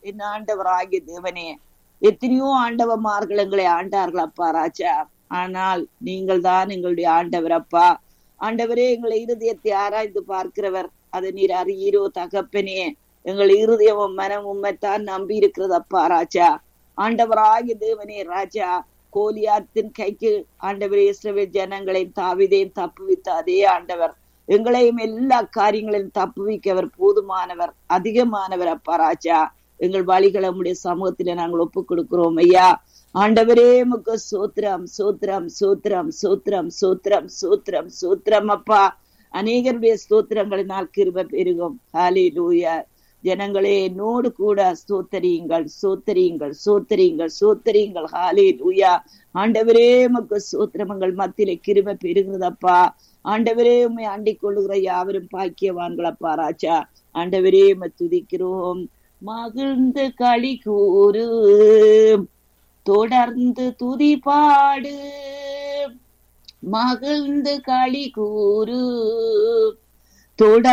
என் ஆண்டவராகிய தேவனே எத்தனையோ ஆண்டவமார்கள் எங்களை ஆண்டார்கள் அப்பா ராஜா ஆனால் நீங்கள் தான் எங்களுடைய ஆண்டவர் அப்பா ஆண்டவரே எங்களை இருதயத்தை ஆராய்ந்து பார்க்கிறவர் அதை நீர் அறியீரோ தகப்பனே எங்கள் இருதயமும் மனமும் உம்மைத்தான் நம்பி இருக்கிறது அப்பா ராஜா ஆண்டவராகிய தேவனே ராஜா கோலியாத்தின் கைக்கு ஆண்டவர் இஸ்ரவேல் ஜனங்களை தாவிதையும் தப்புவித்த அதே ஆண்டவர் எங்களையும் எல்லா காரியங்களையும் தப்புவிக்க அவர் போதுமானவர் அதிகமானவர் அப்பா ராஜா எங்கள் வழிகளை உடைய சமூகத்தில நாங்கள் ஒப்புக் கொடுக்கிறோம் ஐயா ஆண்டவரே முக்க சோத்திரம் சோத்திரம் சோத்திரம் சோத்திரம் சோத்திரம் சோத்திரம் சோத்திரம் அப்பா அநேகருடைய ஸ்தோத்திரங்களினால் கிருப பெருகும் ஹாலி லூயா ஜனங்களே என்னோடு கூட சோத்தரியுங்கள் சோத்தரியுங்கள் சோத்தரியுங்கள் சோத்தரியுங்கள் ஹாலே லூயா ஆண்டவரே மக்கு சோத்திரமங்கள் மத்தியில கிருப பெருகிறதப்பா ஆண்டவரே உண்மை அண்டிக் கொள்ளுகிற யாவரும் பாக்கியவான்களப்பா ராஜா ஆண்டவரே துதிக்கிறோம் மகிழ்ந்து களி கூறு தொடர்ந்து துதி பாடு மகிழ்ந்து களி கூறு தொடர்